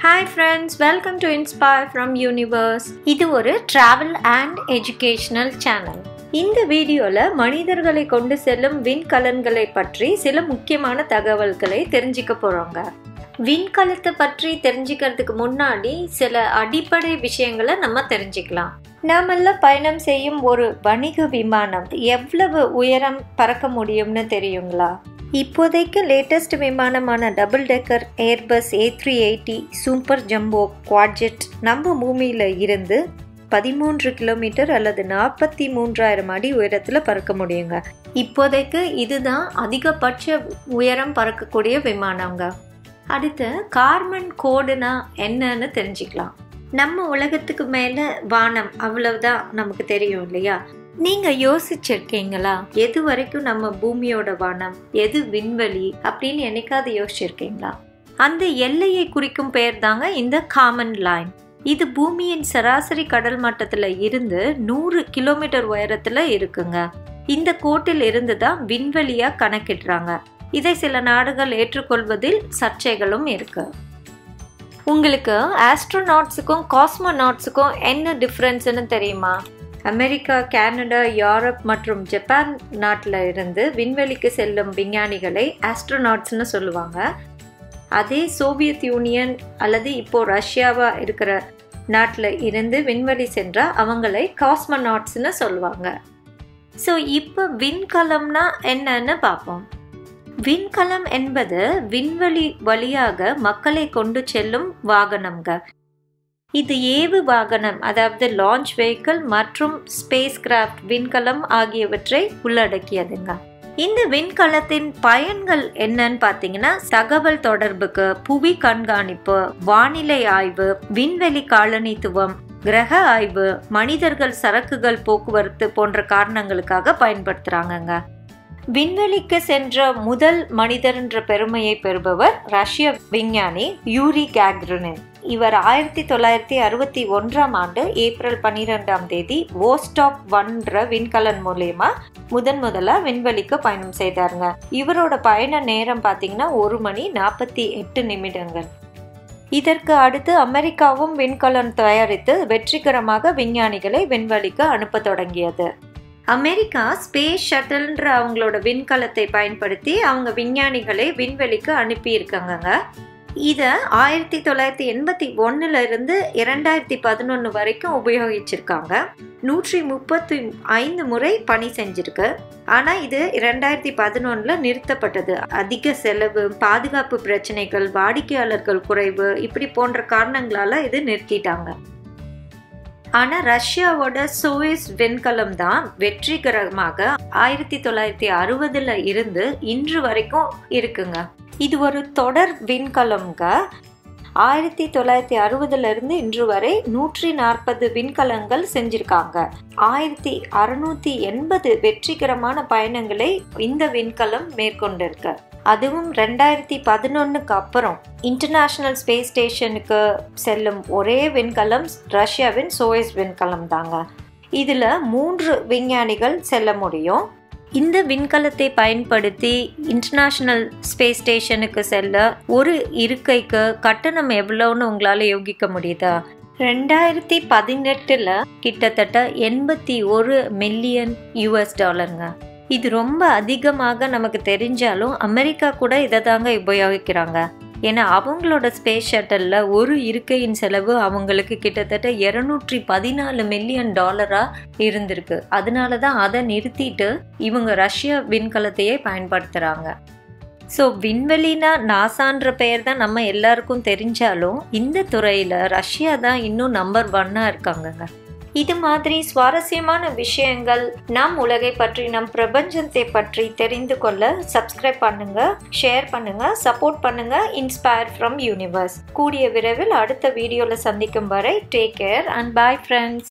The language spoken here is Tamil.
hi friends welcome to Inspire from Universe இது ஒரு ட்ராவல் அண்ட் எஜுகேஷனல் சேனல் இந்த வீடியோவில் மனிதர்களை கொண்டு செல்லும் விண்கலன்களை பற்றி சில முக்கியமான தகவல்களை தெரிஞ்சுக்க போகிறோங்க விண்கலத்தை பற்றி தெரிஞ்சுக்கிறதுக்கு முன்னாடி சில அடிப்படை விஷயங்களை நம்ம தெரிஞ்சுக்கலாம் நாமெல்லாம் பயணம் செய்யும் ஒரு வணிக விமானம் எவ்வளவு உயரம் பறக்க முடியும்னு தெரியுங்களா இப்போதைக்கு லேட்டஸ்ட் விமானமான double decker Airbus A three eighty super jumbo quadjet நம்ம பூமியில் இருந்து பதிமூன்று கிலோமீட்டர் அல்லது நாற்பத்தி மூன்றாயிரம் அடி உயரத்தில் பறக்க முடியுங்க இப்போதைக்கு இதுதான் அதிகபட்ச உயரம் பறக்கக்கூடிய விமானங்க அடுத்து கார்மன் கோடுனா என்னன்னு தெரிஞ்சுக்கலாம் நம்ம உலகத்துக்கு மேலே வானம் அவ்வளவுதான் நமக்கு தெரியும் இல்லையா நீங்க யோசிச்சிருக்கீங்களா எது வரைக்கும் நம்ம பூமியோட வானம் எது விண்வெளி அப்படின்னு என்னைக்காவது யோசிச்சிருக்கீங்களா அந்த எல்லையை குறிக்கும் பெயர் தாங்க இந்த காமன் லைன் இது பூமியின் சராசரி கடல் மட்டத்துல இருந்து நூறு கிலோமீட்டர் உயரத்துல இருக்குங்க இந்த கோட்டில் இருந்து தான் விண்வெளியா கணக்கிடுறாங்க இதை சில நாடுகள் ஏற்றுக்கொள்வதில் சர்ச்சைகளும் இருக்கு உங்களுக்கு ஆஸ்ட்ரோநாட்ஸுக்கும் காஸ்மோநாட்ஸுக்கும் என்ன டிஃப்ரென்ஸ்னு தெரியுமா அமெரிக்கா கனடா யூரோப் மற்றும் ஜப்பான் நாட்டில் இருந்து விண்வெளிக்கு செல்லும் விஞ்ஞானிகளை ஆஸ்ட்ரோநாட்ஸ்னு சொல்லுவாங்க அதே சோவியத் யூனியன் அல்லது இப்போ ரஷ்யாவா இருக்கிற நாட்டில் இருந்து விண்வெளி சென்றால் அவங்களை காஸ்மோநாட்ஸ்னு சொல்லுவாங்க ஸோ இப்போ விண்கலம்னா என்னன்னு பார்ப்போம் விண்கலம் என்பது விண்வெளி வழியாக மக்களை கொண்டு செல்லும் வாகனம்ங்க இது ஏவு வாகனம் அதாவது லான்ச் வெஹிக்கிள் மற்றும் ஸ்பேஸ் கிராஃப்ட் விண்கலம் ஆகியவற்றை உள்ளடக்கியதுங்க இந்த விண்கலத்தின் பயன்கள் என்னன்னு பார்த்தீங்கன்னா தகவல் தொடர்புக்கு புவி கண்காணிப்பு வானிலை ஆய்வு விண்வெளி காலனித்துவம் கிரக ஆய்வு மனிதர்கள் சரக்குகள் போக்குவரத்து போன்ற காரணங்களுக்காக பயன்படுத்துறாங்கங்க விண்வெளிக்கு சென்ற முதல் மனிதர் என்ற பெருமையை பெறுபவர் ரஷ்ய விஞ்ஞானி யூரி கேக்ருனின் இவர் ஆயிரத்தி தொள்ளாயிரத்தி அறுபத்தி ஒன்றாம் ஆண்டு ஏப்ரல் பன்னிரெண்டாம் தேதி ஓஸ்டாக் ஒன்ற விண்கலன் மூலயமா முதன் முதலா விண்வெளிக்கு பயணம் செய்தாருங்க இவரோட பயண நேரம் பார்த்தீங்கன்னா ஒரு மணி நாற்பத்தி எட்டு நிமிடங்கள் இதற்கு அடுத்து அமெரிக்காவும் விண்கலன் தயாரித்து வெற்றிகரமாக விஞ்ஞானிகளை விண்வெளிக்கு அனுப்ப தொடங்கியது அமெரிக்கா ஸ்பேஸ் ஷட்டில்ன்ற அவங்களோட விண்கலத்தை பயன்படுத்தி அவங்க விஞ்ஞானிகளை விண்வெளிக்கு அனுப்பியிருக்காங்கங்க இதை ஆயிரத்தி தொள்ளாயிரத்தி எண்பத்தி ஒன்னுல இருந்து இரண்டாயிரத்தி பதினொன்று வரைக்கும் உபயோகிச்சிருக்காங்க நூற்றி முப்பத்தி ஐந்து முறை பணி செஞ்சிருக்கு ஆனால் இது இரண்டாயிரத்தி பதினொன்றில் நிறுத்தப்பட்டது அதிக செலவு பாதுகாப்பு பிரச்சனைகள் வாடிக்கையாளர்கள் குறைவு இப்படி போன்ற காரணங்களால இது நிறுத்திட்டாங்க ஆனால் ரஷ்யாவோட சோயஸ் விண்கலம் தான் வெற்றிகரமாக ஆயிரத்தி தொள்ளாயிரத்தி அறுபதுல இருந்து இன்று வரைக்கும் இருக்குங்க இது ஒரு தொடர் விண்கலம்ங்க ஆயிரத்தி தொள்ளாயிரத்தி அறுபதுல இருந்து இன்று வரை நூற்றி நாற்பது விண்கலங்கள் செஞ்சிருக்காங்க ஆயிரத்தி அறுநூத்தி எண்பது வெற்றிகரமான பயணங்களை இந்த விண்கலம் மேற்கொண்டிருக்கு அதுவும் ரெண்டாயிரத்தி பதினொன்னுக்கு அப்புறம் இன்டர்நேஷ்னல் ஸ்பேஸ் ஸ்டேஷனுக்கு செல்லும் ஒரே விண்கலம் ரஷ்யாவின் சோயஸ் விண்கலம் தாங்க இதில் மூன்று விஞ்ஞானிகள் செல்ல முடியும் இந்த விண்கலத்தை பயன்படுத்தி இன்டர்நேஷ்னல் ஸ்பேஸ் ஸ்டேஷனுக்கு செல்ல ஒரு இருக்கைக்கு கட்டணம் எவ்வளோன்னு உங்களால் யோகிக்க முடியுதா ரெண்டாயிரத்தி பதினெட்டில் கிட்டத்தட்ட எண்பத்தி ஒரு மில்லியன் யூஎஸ் டாலருங்க இது ரொம்ப அதிகமாக நமக்கு தெரிஞ்சாலும் அமெரிக்கா கூட இதை தாங்க உபயோகிக்கிறாங்க ஏன்னா அவங்களோட ஸ்பேஸ் ஷட்டலில் ஒரு இருக்கையின் செலவு அவங்களுக்கு கிட்டத்தட்ட இரநூற்றி பதினாலு மில்லியன் டாலராக இருந்திருக்கு அதனால தான் அதை நிறுத்திட்டு இவங்க ரஷ்ய விண்கலத்தையே பயன்படுத்துகிறாங்க ஸோ விண்வெளினா நாசான்ற பெயர் தான் நம்ம எல்லாருக்கும் தெரிஞ்சாலும் இந்த துறையில் ரஷ்யா தான் இன்னும் நம்பர் ஒன்னாக இருக்காங்கங்க இது மாதிரி சுவாரஸ்யமான விஷயங்கள் நம் உலகை பற்றி நம் பிரபஞ்சத்தை பற்றி தெரிந்து கொள்ள சப்ஸ்கிரைப் பண்ணுங்க ஷேர் பண்ணுங்க சப்போர்ட் பண்ணுங்க இன்ஸ்பயர் ஃப்ரம் யூனிவர்ஸ் கூடிய விரைவில் அடுத்த வீடியோவில் சந்திக்கும் வரை take care and bye friends